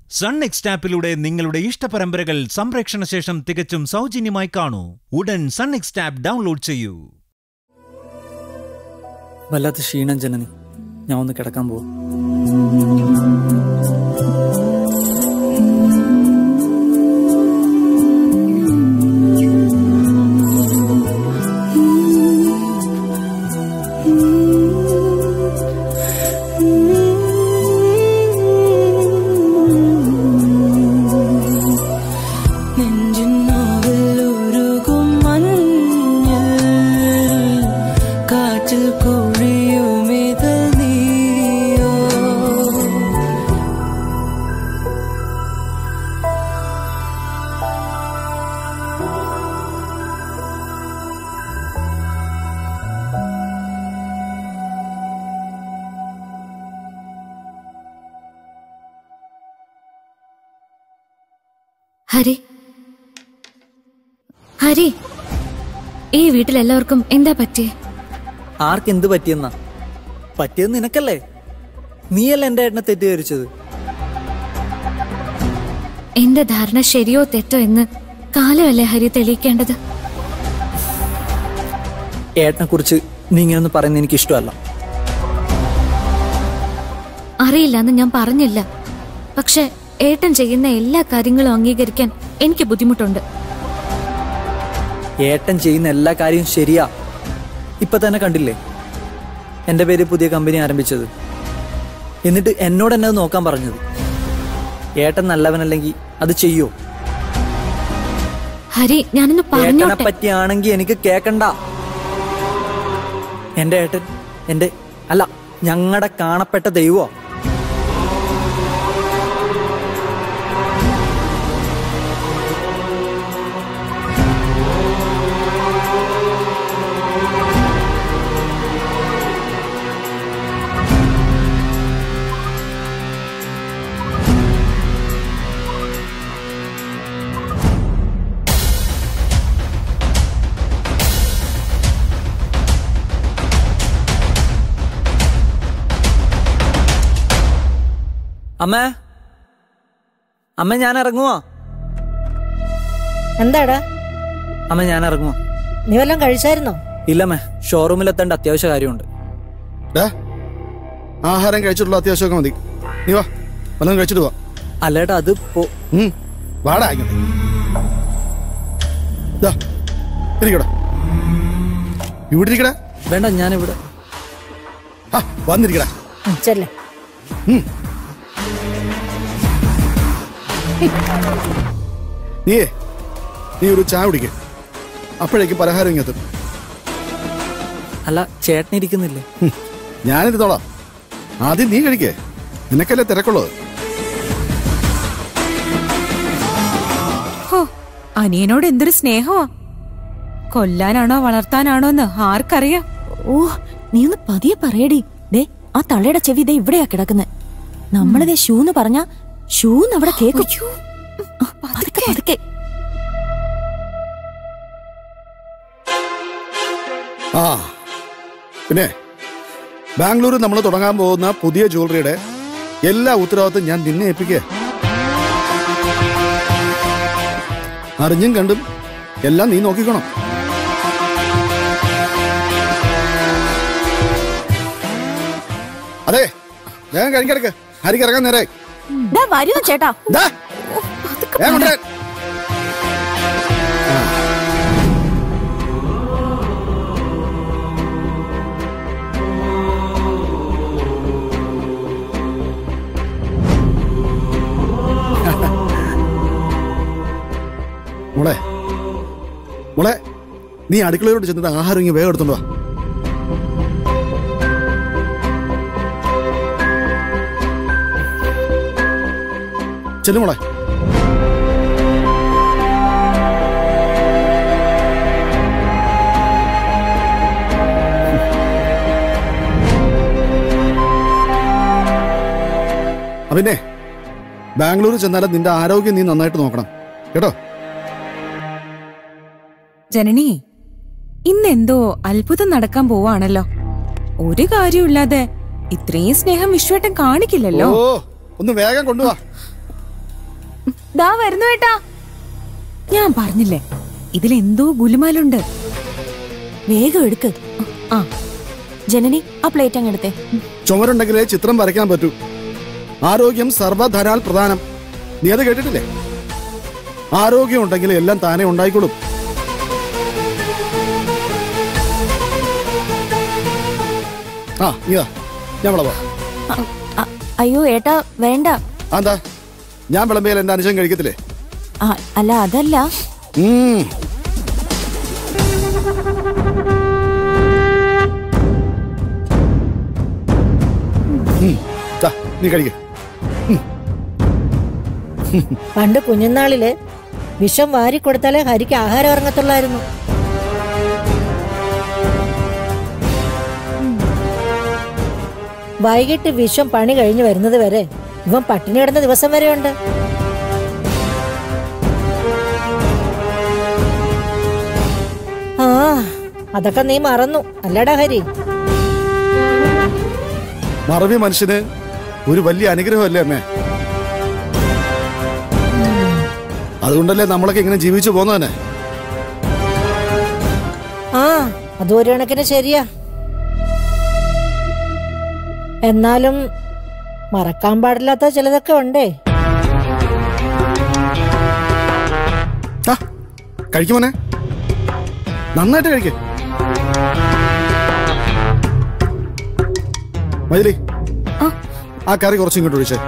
Sun next ആപ്പിലൂടെ നിങ്ങളുടെ ഇഷ്ടപരമ്പരകൾ സംപ്രേക്ഷണ ശേഷം തികച്ചും സൗജന്യമായി കാണൂ ഉടൻ സൺ നെക്സ്റ്റ് ആപ്പ് ഡൗൺലോഡ് ചെയ്യൂ വല്ലാത്ത ക്ഷീണം ജനനി ഞാൻ ഒന്ന് കിടക്കാൻ പോവാ നെഞ്ചിൻ നോവിൽ ഉരുകും മഞ്ഞൾ കാറ്റിൽ കൊഴിയുമിത് നീയോ ഹരി ഹരി ഈ വീട്ടിലെല്ലാവർക്കും എന്താ പറ്റിയേ ആർക്ക് എന്ത് പറ്റിയെന്നാ പറ്റിയത് നിനക്കല്ലേ നീയല്ല എന്റെ ഏട്ടനെ തെറ്റിദ്ധരിച്ചത് എന്റെ ധാരണ ശരിയോ തെറ്റോ എന്ന് കാലമല്ലേ ഹരി തെളിയിക്കേണ്ടത് ഏട്ടനെ കുറിച്ച് നീ ഇങ്ങനെയൊന്നും പറയുന്നത് എനിക്ക് ഇഷ്ടമല്ല അറിയില്ലെന്ന് ഞാൻ പറഞ്ഞില്ല പക്ഷെ ഏട്ടൻ ചെയ്യുന്ന എല്ലാ കാര്യങ്ങളും അംഗീകരിക്കാൻ എനിക്ക് ബുദ്ധിമുട്ടുണ്ട് ഏട്ടൻ ചെയ്യുന്ന എല്ലാ കാര്യവും ശരിയാ ഇപ്പൊ തന്നെ കണ്ടില്ലേ എന്റെ പേര് പുതിയ കമ്പനി ആരംഭിച്ചത് എന്നിട്ട് എന്നോട് എന്നെ അത് നോക്കാൻ പറഞ്ഞത് ഏട്ടൻ നല്ലവനല്ലെങ്കിൽ അത് ചെയ്യോ ഹരി ഞാനൊന്ന് ഏട്ടനെ പറഞ്ഞോട്ടെ പറ്റിയാണെങ്കിൽ എനിക്ക് കേക്കണ്ട എന്റെ ഏട്ടൻ എന്റെ അല്ല ഞങ്ങളുടെ കാണപ്പെട്ട ദൈവോ അമ്മേ അമ്മ ഞാൻ ഇറങ്ങുവാ എന്താടാ അമ്മ ഞാൻ ഇറങ്ങുവാ നീ വല്ലതും കഴിച്ചായിരുന്നോ ഇല്ലമ്മേ ഷോറൂമിൽ എത്തേണ്ട അത്യാവശ്യ കാര്യമുണ്ട് ഡാ, ആഹാരം കഴിച്ചിട്ടുള്ള അത്യാവശ്യമൊക്കെ മതി നീ വാ വല്ലതും കഴിച്ചിട്ട് വാ അല്ലേട്ടാ അത് പോ ഉം, വാടാ ഇങ്ങോട്ട് ദാ, ഇരിക്കടാ ഇവിടെ ഇരിക്കടാ വേണ്ട ഞാനിവിടെ ആ വന്നിരിക്കടാ ഉം, ചെല്ല് നീയേ നീ ഒരു ചായ കുടിക്കേ അപ്പോഴേക്കും പലഹാരം ഇങ്ങെത്തും അല്ല ചേട്ടൻ ഇരിക്കുന്നില്ലേ ഹും, ഞാനിരുന്നോളാം ആദ്യം നീ കഴിക്കേ നിനക്കല്ലേ തിരക്കുള്ളത് ഹോ അനിയനോട് എന്തൊരു സ്നേഹമാ കൊല്ലാനാണോ വളർത്താനാണോ എന്ന് ആർക്കറിയാം ഓ നീ ഒന്ന് പതിയെ പറയടി ദേ ആ തള്ളയുടെ ചെവി ദേ ഇവിടെയാ കിടക്കുന്നത് നമ്മളിതേ ഷൂന്ന് പറഞ്ഞ ഷൂന്ന് അവിടെ കേക്കും പതുക്കെ പതുക്കെ ആ പിന്നെ ബാംഗ്ലൂർ നമ്മൾ തുടങ്ങാൻ പോകുന്ന പുതിയ ജ്വല്ലറിയുടെ എല്ലാ ഉത്തരവാദിത്വം ഞാൻ നിന്നെ ഏൽപ്പിക്കുക അറിഞ്ഞും കണ്ടും എല്ലാം നീ നോക്കിക്കണം അതെ വേഗം കഴിക്കടക്ക് ഹരിക്ക് ഇറങ്ങാൻ നേരെ ദാ വരുന്നു ചേട്ടാ ദാ, വേഗം കൊണ്ടുവരാൻ. മോളെ മോളെ നീ അടുക്കളയിലോട്ട് ചെന്നിട്ട് ആഹാരം ഇങ്ങനെ വേഗം എടുത്തോണ്ട് വാ ചെല്ലു മോളെ ആ, പിന്നെ ബാംഗ്ലൂർ ചെന്നാലും നിന്റെ ആരോഗ്യം നീ നന്നായിട്ട് നോക്കണം കേട്ടോ ജനനി ഇന്നെന്തോ അത്ഭുതം നടക്കാൻ പോവാണല്ലോ ഒരു കാര്യമില്ലാതെ ഇത്രയും സ്നേഹം വിശ്വേട്ടൻ കാണിക്കില്ലല്ലോ ഓ ഒന്ന് വേഗം കൊണ്ടുവാ ദാ വരുന്നു ഏട്ടാ ഞാൻ പറഞ്ഞില്ലേ ഇതിലെന്തോ ഗുലുമാലുണ്ട് വേഗം എടുക്ക് ആ ജനനി ആ പ്ലേറ്റ് അങ്ങ് എടുത്തേ ചുമരുണ്ടെങ്കിലേ ചിത്രം വരയ്ക്കാൻ പറ്റൂ ആരോഗ്യം സർവധനാൽ പ്രധാനം നീ അത് കേട്ടിട്ടില്ലേ ആരോഗ്യം ഉണ്ടെങ്കിൽ എല്ലാം താനെ ഉണ്ടായിക്കോളും ആ നീതാ ഞാൻ വിളവാ അ- അ- അയ്യോ ഏട്ടാ വേണ്ട എന്താ ഞാൻ വിളമ്പിയാൽ എന്റെ അനുജൻ കഴിക്കത്തില്ലേ ആ, അല്ല അതല്ല ഉം. ഉം. ദാ, നീ കഴിക്ക പണ്ട് കുഞ്ഞുനാളില് വിഷം വാരി കൊടുത്താലേ ഹരിക്ക് ആഹാരം ഇറങ്ങത്തുള്ളായിരുന്നു വൈകിട്ട് വിഷം പണി കഴിഞ്ഞു വരുന്നത് വരെ ഇവൻ പട്ടിണി കിടന്ന ദിവസം വരെ ഉണ്ട് ആ അതൊക്കെ നീ മറന്നു അല്ലടാ ഹരി മറവി മനുഷ്യന് ഒരു വലിയ അനുഗ്രഹമല്ലേ അമ്മേ അതുകൊണ്ടല്ലേ നമ്മളൊക്കെ ഇങ്ങനെ ജീവിച്ചു പോന്നു തന്നെ ആ അത് ഒരു കണക്കിന് ശരിയാ എന്നാലും മറക്കാൻ പാടില്ലാത്ത ചിലതൊക്കെ ഉണ്ടേ ആ കഴിക്കുമോനെ നന്നായിട്ട് കഴിക്കേ മൈലി ആ കറി കുറച്ച് ഇങ്ങോട്ട് ഒഴിച്ചേ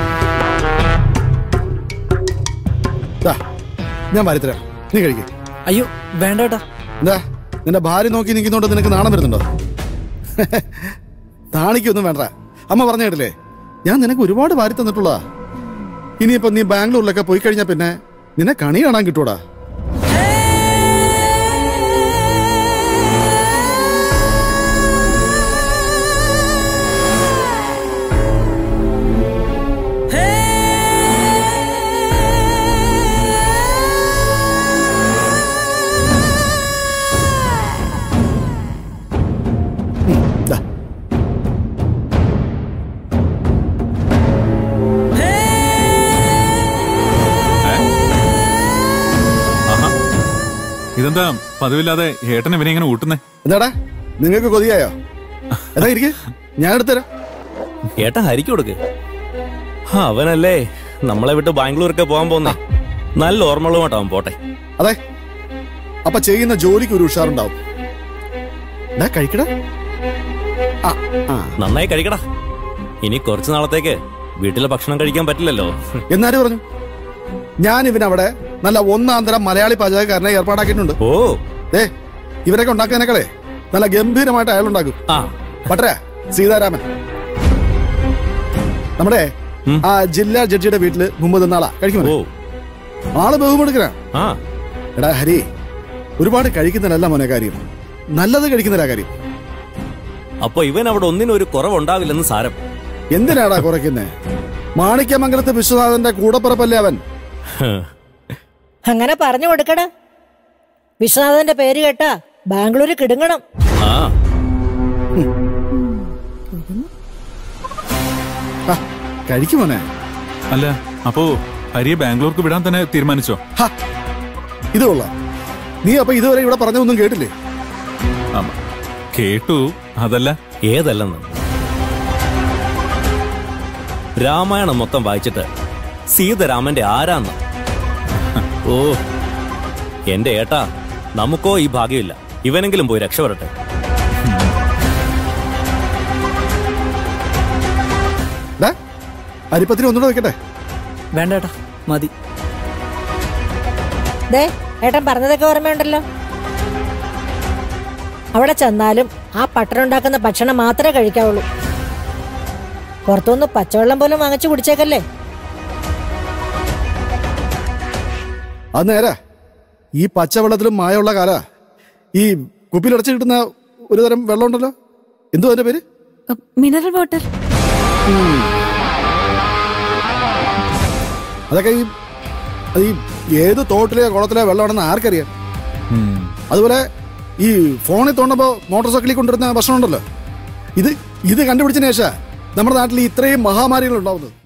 ദാ, ഞാൻ വാരിത്തരാം നീ കഴിക്കേ അയ്യോ വേണ്ട ഏട്ടാ എന്താ നിന്റെ ഭാര്യ നോക്കി നിൽക്കുന്നോണ്ട് നിനക്ക് നാണം വരുന്നുണ്ടോ താണിക്കൊന്നും വേണ്ട അമ്മ പറഞ്ഞ കേട്ടില്ലേ ഞാൻ നിനക്ക് ഒരുപാട് വാരി തന്നിട്ടുള്ളതാ ഇനിയിപ്പോ നീ ബാംഗ്ലൂരിലൊക്കെ പോയി കഴിഞ്ഞാ പിന്നെ നിന്നെ കണി കാണാൻ കിട്ടൂടാ ഉം, ദാ. ആഹാ. ഇതെന്താ പതിവില്ലാതെ ഏട്ടൻ ഇവനെ ഇങ്ങനെ ഊട്ടുന്നേ എന്താടാ നിങ്ങൾക്ക് കൊതിയായോ എന്നാ ഇരിക്കെ ഞാൻ എടുത്തരാം ഏട്ടാ ഹരിക്ക് കൊടുക്ക് ആ, അവനല്ലേ നമ്മളെ വിട്ട് ബാംഗ്ലൂരൊക്കെ പോകാൻ പോന്നേ നല്ല ഓർമ്മകളുമായിട്ട് അവൻ പോട്ടെ അതെ അപ്പൊ ചെയ്യുന്ന ജോലിക്ക് ഒരു ഉഷാറുണ്ടാവും ഡാ, കഴിക്കടാ ആ ആ നന്നായി കഴിക്കടാ ഇനി കുറച്ചു നാളത്തേക്ക് വീട്ടിലെ ഭക്ഷണം കഴിക്കാൻ പറ്റില്ലല്ലോ എന്നാര് പറഞ്ഞു ഞാൻ ഇവനവിടെ നല്ല ഒന്നാം തരം മലയാളി പാചകക്കാരനെ ഏർപ്പാടാക്കിയിട്ടുണ്ട് ഓ ഏ ഇവരൊക്കെ ഉണ്ടാക്കാനേക്കളെ നല്ല ഗംഭീരമായിട്ട് അയാളുണ്ടാക്കും ആ പട്ടരാ സീതാരാമൻ നമ്മുടെ ഉം. ആ ജില്ലാ ജഡ്ജിയുടെ വീട്ടില് മുമ്പ് നിന്നാളാ ഓ കഴിക്കുമോ ആള് ബഹുമെടുക്കണ ആ എടാ ഹരി ഒരുപാട് കഴിക്കുന്നതല്ല മോനെ കാര്യം നല്ലത് കഴിക്കുന്നതിലാ കാര്യം അപ്പൊ ഇവൻ അവിടെ ഒന്നിനും ഒരു കുറവുണ്ടാവില്ലെന്ന് സാരം എന്തിനാടാ കുറയ്ക്കുന്നേ മാണിക്യമംഗലത്ത് വിശ്വനാഥന്റെ കൂടപ്പിറപ്പല്ലേ അവൻ ഹ്. അങ്ങനെ പറഞ്ഞു കൊടുക്കടാ വിശ്വനാഥന്റെ പേര് കേട്ടാ ബാംഗ്ലൂര് കിടുങ്ങണം ആ ആ, കഴിക്കും മോനെ അല്ല അപ്പോ ഹരിയെ ബാംഗ്ലൂർക്ക് വിടാൻ തന്നെ തീരുമാനിച്ചോ ഹ, ഇത് കൊള്ളാം നീ അപ്പൊ ഇതുവരെ ഇവിടെ പറഞ്ഞൊന്നും കേട്ടില്ലേ ആം, കേട്ടു അതല്ല ഏതല്ലെന്ന് രാമായണം മൊത്തം വായിച്ചിട്ട് സീതരാമന്റെ ആരാന്ന് ഓ എന്റെ ഏട്ടാ നമുക്കോ ഈ ഭാഗ്യമില്ല ഇവനെങ്കിലും പോയി രക്ഷപ്പെടട്ടെ ഡാ, അരിപ്പത്തിന് ഒന്നുകൂടെ വെക്കട്ടെ വേണ്ട ഏട്ടാ മതി ദേ ഏട്ടൻ പറഞ്ഞതൊക്കെ ഓർമ്മയുണ്ടല്ലോ അവിടെ ചെന്നാലും ആ പട്ടണുണ്ടാക്കുന്ന ഭക്ഷണം മാത്രമേ കഴിക്കാവുള്ളൂ പുറത്തുനിന്ന് പച്ചവെള്ളം പോലും വാങ്ങിച്ചു കുടിച്ചേക്കല്ലേ അത് നേരാ ഈ പച്ചവെള്ളത്തിലും മായമുള്ള കാല ഈ കുപ്പിയിലടച്ച് കിട്ടുന്ന ഒരു തരം വെള്ളം ഉണ്ടല്ലോ എന്തോ അതിന്റെ പേര് മിനറൽ വാട്ടർ അതൊക്കെ ഈ അത് ഈ ഏത് തോട്ടിലെയോ കുളത്തിലെയോ വെള്ളമാണെന്ന് ആർക്കറിയാം ഉം. അതുപോലെ ഈ ഫോണിൽ തോണ്ടുമ്പോ മോട്ടോർ സൈക്കിളിൽ കൊണ്ടുവരുന്ന ഭക്ഷണം ഉണ്ടല്ലോ ഇത് ഇത് കണ്ടുപിടിച്ചതിന് ശേഷം നമ്മുടെ നാട്ടിൽ ഇത്രയും മഹാമാരികൾ ഉണ്ടാവുന്നത്